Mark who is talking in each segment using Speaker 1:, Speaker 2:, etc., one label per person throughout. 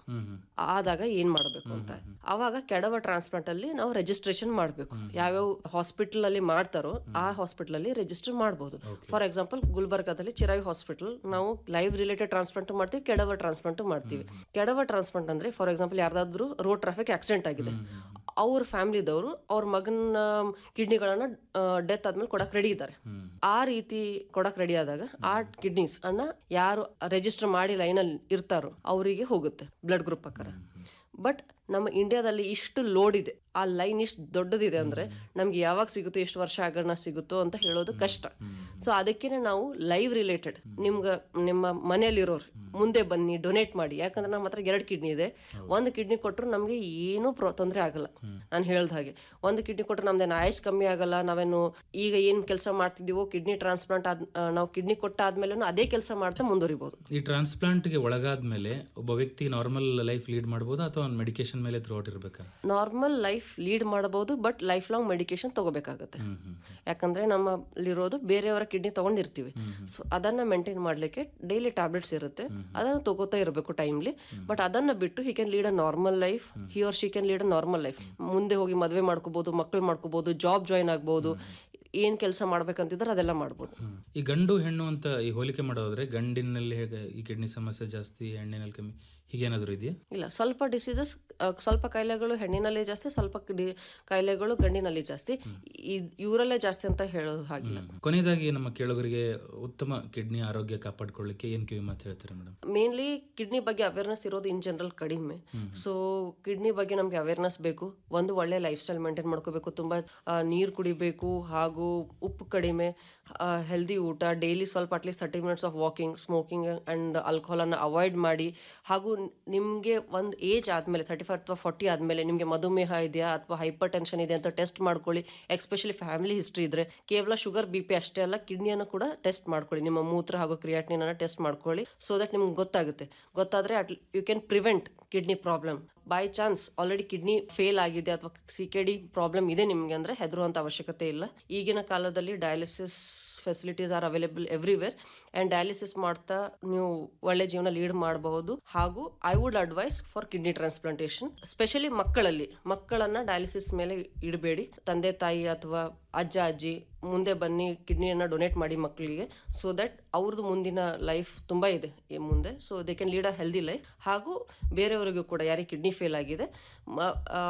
Speaker 1: ಹ್ಮ್ ಹ್ಮ್
Speaker 2: ಆದಾಗ ಏನ್ ಮಾಡಬೇಕು ಅಂತ ಅವಾಗ ಕೆಡವ ಟ್ರಾನ್ಸ್ಪ್ಲಾಂಟ್ ಅಲ್ಲಿ ನಾವು ರಿಜಿಸ್ಟ್ರೇಷನ್ ಮಾಡಬೇಕು ಯಾವ್ಯಾವ ಹಾಸ್ಪಿಟಲ್ ಅಲ್ಲಿ ಮಾಡ್ತಾರೋ ಆ ಹಾಸ್ಪಿಟಲ್ ಅಲ್ಲಿ ರಿಜಿಸ್ಟರ್ ಮಾಡಬಹುದು ಫಾರ್ ಎಕ್ಸಾಂಪಲ್ ಗುಲ್ಬರ್ಗಾದಲ್ಲಿ ಚಿರಾಯಿ ಹಾಸ್ಪಿಟಲ್ ನಾವು ಲೈವ್ ರಿಲೇಟೆಡ್ ಟ್ರಾನ್ಸ್ಪ್ಲಾಂಟ್ ಮಾಡ್ತೀವಿ ಕೆಡವ ಟ್ರಾನ್ಸ್ಪ್ಲಾಂಟ್ ಮಾಡ್ತೀವಿ ಕೆಡವ ಟ್ರಾನ್ಸ್ಪ್ಲಾಂಟ್ ಅಂದ್ರೆ ಫಾರ್ ಎಕ್ಸಾಂಪಲ್ ಯಾರ್ದಾದ್ರೂ ರೋಡ್ ಟ್ರಾಫಿಕ್ ಆಕ್ಸಿಡೆಂಟ್ ಆಗಿದೆ ಅವ್ರ ಫ್ಯಾಮಿಲಿದವರು ಅವ್ರ ಮಗನ ಕಿಡ್ನಿಗಳನ್ನ ಡೆತ್ ಆದ್ಮೇಲೆ ಕೊಡಕ್ ರೆಡಿ ಇದ್ದಾರೆ ಆ ರೀತಿ ಕೊಡಕ್ ರೆಡಿ ಆದಾಗ ಆ ಕಿಡ್ನೀಸ್ ಅನ್ನ ಯಾರು ರಿಜಿಸ್ಟರ್ ಮಾಡಿ ಲೈನಲ್ಲಿ ಇರ್ತಾರೋ ಅವರಿಗೆ ಹೋಗುತ್ತೆ ಬ್ಲಡ್ ಗ್ರೂಪ್ ಪ್ರಕಾರ ಬಟ್ ನಮ್ಮ ಇಂಡಿಯಾದಲ್ಲಿ ಇಷ್ಟು ಲೋಡ್ ಇದೆ ಆ ಲೈನ್ ಇಷ್ಟು ದೊಡ್ಡದಿದೆ ಅಂದ್ರೆ ನಮ್ಗೆ ಯಾವಾಗ ಸಿಗುತ್ತೋ ಎಷ್ಟು ವರ್ಷ ಆಗೋಣ ಸಿಗುತ್ತೋ ಅಂತ ಹೇಳೋದು ಕಷ್ಟ ಸೊ ಅದಕ್ಕೇನೆ ನಾವು ಲೈವ್ ರಿಲೇಟೆಡ್ ನಿಮ್ಗೆ ನಿಮ್ಮ ಮನೆಯಲ್ಲಿರೋರು ಮುಂದೆ ಬನ್ನಿ ಡೊನೇಟ್ ಮಾಡಿ ಯಾಕಂದ್ರೆ ನಮ್ಮ ಹತ್ರ ಎರಡು ಕಿಡ್ನಿ ಇದೆ ಒಂದು ಕಿಡ್ನಿ ಕೊಟ್ಟರು ನಮಗೆ ಏನೂ ಪ್ರೋ ತೊಂದರೆ ಆಗಲ್ಲ ನಾನು ಹೇಳ್ದ ಹಾಗೆ ಒಂದು ಕಿಡ್ನಿ ಕೊಟ್ಟರೆ ನಮ್ದೇನು ಆಯುಷ್ ಕಮ್ಮಿ ಆಗಲ್ಲ ನಾವೇನು ಈಗ ಏನು ಕೆಲಸ ಮಾಡ್ತಿದ್ದೀವೋ ಕಿಡ್ನಿ ಟ್ರಾನ್ಸ್ಪ್ಲಾಂಟ್ ಆದ್ ಆ, ನಾವು ಕಿಡ್ನಿ ಕೊಟ್ಟಾದ್ಮೇಲೆ ಅದೇ ಕೆಲಸ ಮಾಡ್ತಾ ಮುಂದುವರಿಬೋದು
Speaker 1: ಈ ಟ್ರಾನ್ಸ್ಪ್ಲಾಂಟ್ಗೆ ಒಳಗಾದ್ಮೇಲೆ ಒಬ್ಬ ವ್ಯಕ್ತಿ ನಾರ್ಮಲ್ ಲೈಫ್ ಲೀಡ್ ಮಾಡ್ಬೋದಾ ಅಥವಾ ಒಂದು ಮೆಡಿಕೇಶನ್ ಮೇಲೆ ಥ್ರೂಔಟ್ ಇರಬೇಕಾ
Speaker 2: ನಾರ್ಮಲ್ ಲೈಫ್ ಲೀಡ್ ಮಾಡಬಹುದು ಬಟ್ ಲೈಫ್ ಲಾಂಗ್ ಮೆಡಿಕೇಶನ್ ತಗೋಬೇಕಾಗತ್ತೆ
Speaker 1: ಹ್ಮ್ ಹ್ಮ್
Speaker 2: ಯಾಕಂದ್ರೆ ನಮ್ಮಲ್ಲಿರೋದು ಬೇರೆಯವರ ಕಿಡ್ನಿ ತಗೊಂಡಿರ್ತೀವಿ ಸೊ ಅದನ್ನ ಮೇಂಟೈನ್ ಮಾಡ್ಲಿಕ್ಕೆ ಡೈಲಿ ಟ್ಯಾಬ್ಲೆಟ್ಸ್ ಇರುತ್ತೆ ಅದನ್ನ ತಗೋತಾ ಇರಬೇಕು ಟೈಮ್ಲಿ ಬಟ್ ಅದನ್ನ ಬಿಟ್ಟು he can lead a normal life he or she can lead a normal life ಮುಂದೆ ಹೋಗಿ ಮದುವೆ ಮಾಡ್ಕೋಬಹುದು ಮಕ್ಕಳು ಮಾಡ್ಕೋಬಹುದು ಜಾಬ್ ಜಾಯಿನ್ ಆಗ್ಬಹುದು ಏನ್ ಕೆಲಸ ಮಾಡ್ಬೇಕಂತಿದ್ರೆ ಅದೆಲ್ಲ ಮಾಡ್ಬೋದು
Speaker 1: ಹ್ಮ್. ಈ ಗಂಡು ಹೆಣ್ಣು ಅಂತ ಈ ಹೋಲಿಕೆ ಮಾಡೋದ್ರೆ ಗಂಡಿನಲ್ಲಿ ಹೇಗೆ ಈ ಕಿಡ್ನಿ ಸಮಸ್ಯೆ ಜಾಸ್ತಿ ಹೆಣ್ಣಿನಲ್ಲಿ ಕಮ್ಮಿ ಹೀಗೇನಾದರೂ ಇದೆಯಾ
Speaker 2: ಇಲ್ಲ ಸ್ವಲ್ಪ ಡಿಸೀಸಸ್ ಸ್ವಲ್ಪ ಕಾಯಿಲೆಗಳು ಹೆಣ್ಣಿನಲ್ಲಿ ಜಾಸ್ತಿ ಸ್ವಲ್ಪ ಡಿ- ಕಾಯಿಲೆಗಳು ಗಂಡಿನಲ್ಲಿ ಜಾಸ್ತಿ ಇದ್- ಇವರಲ್ಲೇ ಜಾಸ್ತಿ ಅಂತ ಹೇಳೋದು ಹಾಗಿಲ್ಲ
Speaker 1: ಕೊನೆಯದಾಗಿ ನಮ್ಮ ಕೇಳುಗರಿಗೆ ಉತ್ತಮ ಕಿಡ್ನಿ ಆರೋಗ್ಯ ಕಾಪಾಡ್ಕೊಳ್ಳಿಕ್ಕೆ ಏನ್ ಕಿವಿ ಮಾತು ಹೇಳ್ತಾರೆ ಮೇಡಮ್
Speaker 2: ಮೇನ್ಲಿ ಕಿಡ್ನಿ ಬಗ್ಗೆ ಅವೇರ್ನೆಸ್ ಇರೋದು ಇನ್ ಜನರಲ್ ಕಡಿಮೆ ಸೊ ಕಿಡ್ನಿ ಬಗ್ಗೆ ನಮ್ಗೆ ಅವೇರ್ನೆಸ್ ಬೇಕು ಒಂದು ಒಳ್ಳೆ ಲೈಫ್ ಸ್ಟೈಲ್ ಮೇಂಟೈನ್ ಮಾಡ್ಕೋಬೇಕು ತುಂಬಾ ನೀರು ಕುಡಿಬೇಕು ಹಾಗೂ ಉಪ್ಪು ಕಡಿಮೆ ಹೆಲ್ದಿ ಊಟ ಡೈಲಿ ಸ್ವಲ್ಪ at least thirty minutes of walking smoking and alcohol ಅನ್ನ ಅವಾಯ್ಡ್ ಮಾಡಿ ಹಾಗೂ ನಿಮಗೆ ಒಂದು ಏಜ್ ಆದಮೇಲೆ ತರ್ಟಿ ಫೈವ್ ಅಥವಾ ಫಾರ್ಟಿ ಆದಮೇಲೆ ನಿಮಗೆ ಮಧುಮೇಹ ಇದೆಯಾ ಅಥವಾ ಹೈಪರ್ ಟೆನ್ಷನ್ ಇದೆ ಅಂತ ಟೆಸ್ಟ್ ಮಾಡ್ಕೊಳ್ಳಿ ಎಸ್ಪೆಷಲಿ ಫ್ಯಾಮಿಲಿ ಹಿಸ್ಟ್ರಿ ಇದ್ರೆ ಕೇವಲ ಶುಗರ್ ಬಿ ಪಿ ಅಷ್ಟೇ ಅಲ್ಲ ಕಿಡ್ನಿಯನ್ನು ಕೂಡ ಟೆಸ್ಟ್ ಮಾಡ್ಕೊಳ್ಳಿ ನಿಮ್ಮ ಮೂತ್ರ ಹಾಗೂ ಕ್ರಿಯಾಟಿನ್ ಟೆಸ್ಟ್ ಮಾಡ್ಕೊಳ್ಳಿ ಸೊ ದಟ್ ನಿಮ್ಗೆ ಗೊತ್ತಾಗುತ್ತೆ ಗೊತ್ತಾದ್ರೆ at you can prevent kidney problem by chance already kidney fail ಆಗಿದೆ ಅಥವಾ ಸಿ ಕೆ ಡಿ ಪ್ರಾಬ್ಲಮ್ ಇದೆ ನಿಮಗೆ ಅಂದ್ರೆ ಹೆದರುವಂತ ಅವಶ್ಯಕತೆ ಇಲ್ಲ ಈಗಿನ ಕಾಲದಲ್ಲಿ dialysis facilities are available everywhere and dialysis ಮಾಡ್ತಾ ನೀವು ಒಳ್ಳೆ ಜೀವನ ಲೀಡ್ ಮಾಡಬಹುದು ಹಾಗೂ I would advise for kidney transplantation specially ಮಕ್ಕಳಲ್ಲಿ ಮಕ್ಕಳನ್ನ ಡಯಾಲಿಸಿಸ್ ಮೇಲೆ ಇಡಬೇಡಿ ತಂದೆ ತಾಯಿ ಅಥವಾ ಅಜ್ಜ ಅಜ್ಜಿ ಮುಂದೆ ಬನ್ನಿ ಕಿಡ್ನಿಯನ್ನ ಡೊನೇಟ್ ಮಾಡಿ ಮಕ್ಕಳಿಗೆ ಸೊ ದಟ್ ಅವ್ರದ್ದು ಮುಂದಿನ ಲೈಫ್ ತುಂಬಾ ಇದೆ ಈ ಮುಂದೆ so they can lead a healthy life ಹಾಗೂ ಬೇರೆಯವರಿಗೂ ಕೂಡ ಯಾರಿಗೆ ಕಿಡ್ನಿ ಫೇಲ್ ಆಗಿದೆ ಮ- ಆ,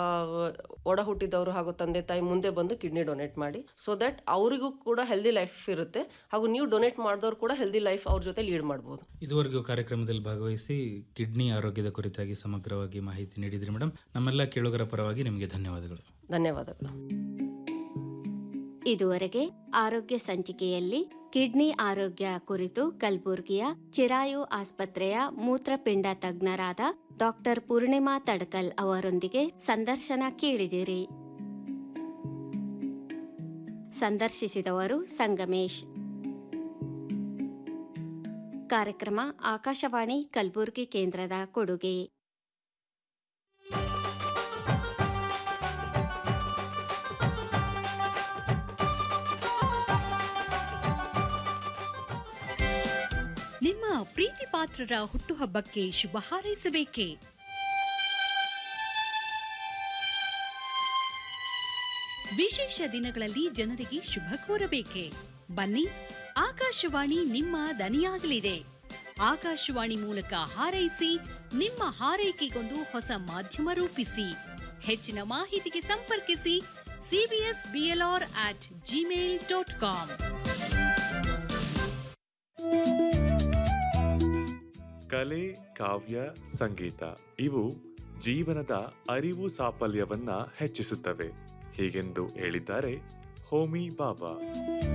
Speaker 2: ಒಡ ಹುಟ್ಟಿದವರು ಹಾಗೂ ತಂದೆ ತಾಯಿ ಮುಂದೆ ಬಂದು ಕಿಡ್ನಿ ಡೊನೇಟ್ ಮಾಡಿ ಸೊ ದಟ್ ಅವರಿಗೂ ಕೂಡ ಹೆಲ್ದಿ ಲೈಫ್ ಇರುತ್ತೆ ಹಾಗೂ ನೀವು ಡೊನೇಟ್ ಮಾಡಿದವ್ರು ಕೂಡ ಹೆಲ್ದಿ ಲೈಫ್ ಅವ್ರ ಜೊತೆ ಲೀಡ್ ಮಾಡ್ಬೋದು
Speaker 1: ಇದುವರೆಗೂ ಕಾರ್ಯಕ್ರಮದಲ್ಲಿ ಭಾಗವಹಿಸಿ ಕಿಡ್ನಿ ಆರೋಗ್ಯದ ಕುರಿತಾಗಿ ಸಮಗ್ರವಾಗಿ ಮಾಹಿತಿ ನೀಡಿದ್ರಿ ಮೇಡಮ್ ನಮ್ಮೆಲ್ಲ ಕೇಳುಗರ ಪರವಾಗಿ ನಿಮಗೆ ಧನ್ಯವಾದಗಳು
Speaker 2: ಧನ್ಯವಾದಗಳು
Speaker 3: ಇದುವರೆಗೆ ಆರೋಗ್ಯ ಸಂಚಿಕೆಯಲ್ಲಿ ಕಿಡ್ನಿ ಆರೋಗ್ಯ ಕುರಿತು ಕಲಬುರ್ಗಿಯ ಚಿರಾಯು ಆಸ್ಪತ್ರೆಯ ಮೂತ್ರಪಿಂಡ ತಜ್ಞರಾದ ಡಾಕ್ಟರ್ ಪೂರ್ಣಿಮಾ ತಡಕಲ್ ಅವರೊಂದಿಗೆ ಸಂದರ್ಶನ ಕೇಳಿದಿರಿ ಸಂದರ್ಶಿಸಿದವರು ಸಂಗಮೇಶ್ ಕಾರ್ಯಕ್ರಮ ಆಕಾಶವಾಣಿ ಕಲಬುರ್ಗಿ ಕೇಂದ್ರದ ಕೊಡುಗೆ
Speaker 4: ನಿಮ್ಮ ಪ್ರೀತಿ ಪಾತ್ರರ ಹುಟ್ಟುಹಬ್ಬಕ್ಕೆ ಶುಭ ಹಾರೈಸಬೇಕೇ ವಿಶೇಷ ದಿನಗಳಲ್ಲಿ ಜನರಿಗೆ ಶುಭ ಕೋರಬೇಕೆ ಬನ್ನಿ ಆಕಾಶವಾಣಿ ನಿಮ್ಮ ದನಿಯಾಗಲಿದೆ ಆಕಾಶವಾಣಿ ಮೂಲಕ ಹಾರೈಸಿ ನಿಮ್ಮ ಹಾರೈಕೆಗೊಂದು ಹೊಸ ಮಾಧ್ಯಮ ರೂಪಿಸಿ ಹೆಚ್ಚಿನ ಮಾಹಿತಿಗೆ ಸಂಪರ್ಕಿಸಿ CBS BLR at Gmail dot com
Speaker 5: ಕಲೆ ಕಾವ್ಯ ಸಂಗೀತ ಇವು ಜೀವನದ ಅರಿವು ಸಾಫಲ್ಯವನ್ನ ಹೆಚ್ಚಿಸುತ್ತವೆ ಹೀಗೆಂದು ಹೇಳಿದ್ದಾರೆ ಹೋಮಿ ಬಾಬಾ